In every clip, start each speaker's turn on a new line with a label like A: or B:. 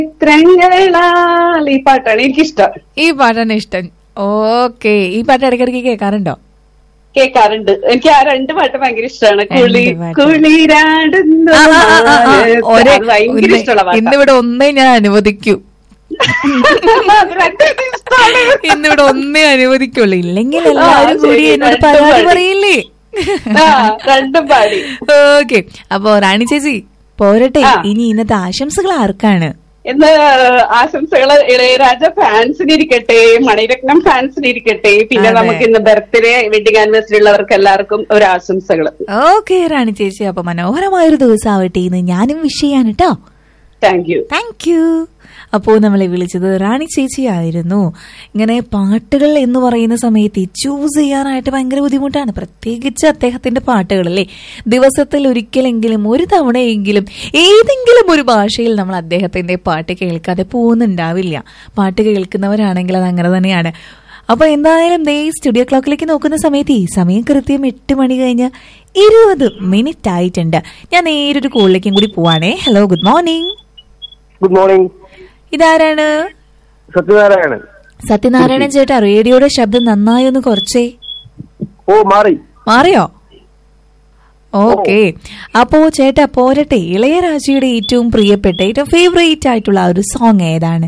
A: ചിത്രങ്ങളാൽ ഈ പാട്ടാണ് എനിക്കിഷ്ടം
B: ഈ പാട്ടാണ് ഇഷ്ടം ഓക്കെ ഈ പാട്ട് ഇടയ്ക്കിടയ്ക്ക് കേൾക്കാറുണ്ടോ
A: കേൾക്കാറുണ്ട് എനിക്ക് ആ രണ്ട് പാട്ട് ഭയങ്കര ഇഷ്ടമാണ് കുളി
B: രണ്ട് പാട്ട്.
A: കുളിരാടുന്നു
B: ആ, ആ, ആ, ആ, ആ. ഒരേ-
A: അത് ഭയങ്കര
B: ഇന്ന്
A: ഇഷ്ടമുള്ള പാട്ടാ
B: ഇന്നിവിടെ ഒന്നേ ഞാൻ അനുവദിക്കൂ
A: അത് രണ്ടും ഇഷ്ടമാണ്.
B: ഇന്നിവിടെ ഒന്നേ അനുവദിക്കുള്ളൂ ഇല്ലെങ്കിൽ
A: ആ,
B: എല്ലാവരും കൂടി
A: ശരി,
B: എന്നോട്
A: രണ്ടും
B: പരാതി
A: പാടി.
B: പറയില്ലേ
A: ആ രണ്ടും പാടി
B: ഓക്കെ അപ്പൊ റാണി ചേച്ചി പോരട്ടെ
A: ആ.
B: ഇനി ഇന്നത്തെ ആശംസകൾ ആർക്കാണ്
A: ഇന്ന് ആശംസകള് ഇളയരാജ ഫാൻസിന് ഇരിക്കട്ടെ മണിരത്നം ഫാൻസിന് ഇരിക്കട്ടെ പിന്നെ
B: അതെ.
A: നമുക്ക് ഇന്ന് ബർത്ത്ഡേ വെഡിങ് ആനിവേഴ്സറി ഉള്ളവർക്ക് എല്ലാവർക്കും ഒരു ആശംസകള്
B: ഓക്കെ റാണി ചേച്ചി അപ്പൊ മനോഹരമായൊരു ദിവസം ആവട്ടെ ഇന്ന് ഞാനും വിഷ് ചെയ്യാൻ കേട്ടോ
A: താങ്ക് യു
B: താങ്ക് യു അപ്പോൾ നമ്മളെ വിളിച്ചത് റാണി ചേച്ചി ആയിരുന്നു ഇങ്ങനെ പാട്ടുകൾ എന്ന് പറയുന്ന സമയത്ത് ചൂസ് ചെയ്യാനായിട്ട് ഭയങ്കര ബുദ്ധിമുട്ടാണ് പ്രത്യേകിച്ച് അദ്ദേഹത്തിന്റെ പാട്ടുകൾ അല്ലേ ദിവസത്തിൽ ഒരിക്കലെങ്കിലും ഒരു തവണയെങ്കിലും ഏതെങ്കിലും ഒരു ഭാഷയിൽ നമ്മൾ അദ്ദേഹത്തിന്റെ പാട്ട് കേൾക്കാതെ പോകുന്നുണ്ടാവില്ല പാട്ട് കേൾക്കുന്നവരാണെങ്കിൽ അത് അങ്ങനെ തന്നെയാണ് അപ്പൊ എന്തായാലും ദേ സ്റ്റുഡിയോ ക്ലോക്കിലേക്ക് നോക്കുന്ന സമയത്ത് ഈ സമയം കൃത്യം എട്ട് മണി കഴിഞ്ഞ് ഇരുപത് മിനിറ്റ് ആയിട്ടുണ്ട് ഞാൻ നേരൊരു കോളിലേക്കും കൂടി പോവാണേ hello good morning
C: good morning
B: ഇതാരാണ്
C: സത്യനാരായണൻ
B: സത്യനാരായണൻ ചേട്ടാ റേഡിയോയുടെ ശബ്ദം നന്നായി ഒന്ന് കുറച്ചേ
C: ഓ മാറി
B: മാറിയോ ഓക്കെ അപ്പോ ചേട്ടാ പോരട്ടെ ഇളയരാജയുടെ ഏറ്റവും പ്രിയപ്പെട്ട ഏറ്റവും ഫേവറേറ്റ് ആയിട്ടുള്ള ആ ഒരു സോങ് ഏതാണ്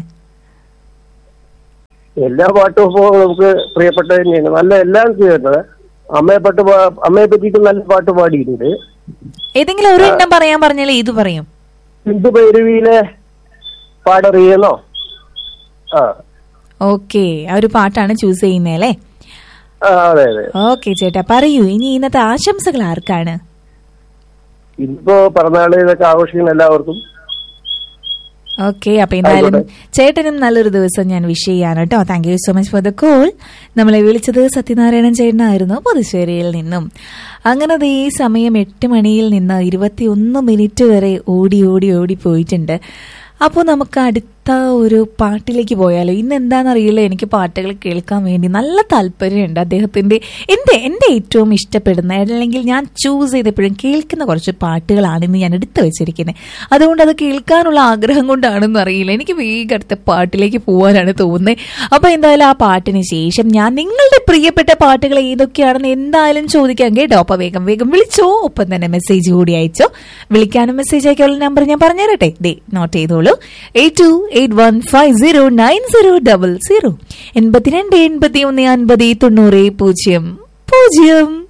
C: എല്ലാ പാട്ടും ഇപ്പോ നമുക്ക് പ്രിയപ്പെട്ട തന്നെയാണ് നല്ല എല്ലാം ചെയ്യുന്നത് അമ്മയെ പാട്ട് പാ- അമ്മയെ പറ്റിയിട്ട് നല്ല പാട്ട് പാടിയിട്ടുണ്ട്
B: ഏതെങ്കിലും ഒരു എണ്ണം പറയാൻ പറഞ്ഞാൽ ഇത് പറയും
C: ഹിന്ദു ഭൈരവിയിലെ പാടറിയണോ ആ
B: ഓക്കെ ആ ഒരു പാട്ടാണ് ചൂസ് ചെയ്യുന്നത് അല്ലേ
C: ആ, അതെ അതെ
B: ഓക്കെ ചേട്ടാ പറയൂ ഇനി ഇന്നത്തെ ആശംസകൾ ആർക്കാണ്
C: ഇന്നിപ്പോ പിറന്നാള് ഇതൊക്കെ ആഘോഷിക്കുന്ന എല്ലാവർക്കും
B: ഓക്കെ അപ്പൊ എന്തായാലും ചേട്ടനും നല്ലൊരു ദിവസം ഞാൻ വിഷ് ചെയ്യാണ് കേട്ടോ thank you so much for the call നമ്മളെ വിളിച്ചത് സത്യനാരായണൻ ചേട്ടനായിരുന്നു പുതുശ്ശേരിയിൽ നിന്നും അങ്ങനെ ദേ ഈ സമയം എട്ട് മണിയിൽ നിന്ന് ഇരുപത്തിയൊന്ന് മിനിറ്റ് വരെ ഓടി ഓടി ഓടി പോയിട്ടുണ്ട് അപ്പോൾ നമുക്ക് അടുത്ത ഒരു പാട്ടിലേക്ക് പോയാലോ ഇന്ന് എന്താണെന്നറിയില്ല എനിക്ക് പാട്ടുകൾ കേൾക്കാൻ വേണ്ടി നല്ല താല്പര്യമുണ്ട് അദ്ദേഹത്തിന്റെ എന്റെ എന്റെ ഏറ്റവും ഇഷ്ടപ്പെടുന്ന അല്ലെങ്കിൽ ഞാൻ ചൂസ് ചെയ്തപ്പോഴും കേൾക്കുന്ന കുറച്ച് പാട്ടുകളാണ് ഇന്ന് ഞാൻ എടുത്തു വെച്ചിരിക്കുന്നത് അതുകൊണ്ട് അത് കേൾക്കാനുള്ള ആഗ്രഹം കൊണ്ടാണെന്ന് അറിയില്ല എനിക്ക് വേഗം അടുത്ത പാട്ടിലേക്ക് പോകാനാണ് തോന്നുന്നത് അപ്പൊ എന്തായാലും ആ പാട്ടിന് ശേഷം ഞാൻ നിങ്ങളുടെ പ്രിയപ്പെട്ട പാട്ടുകൾ ഏതൊക്കെയാണെന്ന് എന്തായാലും ചോദിക്കാം കേട്ടോ അപ്പൊ വേഗം വേഗം വിളിച്ചോ ഒപ്പം തന്നെ മെസ്സേജ് കൂടി അയച്ചോ വിളിക്കാനും മെസ്സേജ് അയക്കാനുള്ള നമ്പർ ഞാൻ പറഞ്ഞുതരട്ടെ ദേ നോട്ട് ചെയ്തോളൂ eight two eight one five zero nine zero double zero എൺപത്തിരണ്ട് എൺപത്തി ഒന്ന് അൻപത് തൊണ്ണൂറ് പൂജ്യം പൂജ്യം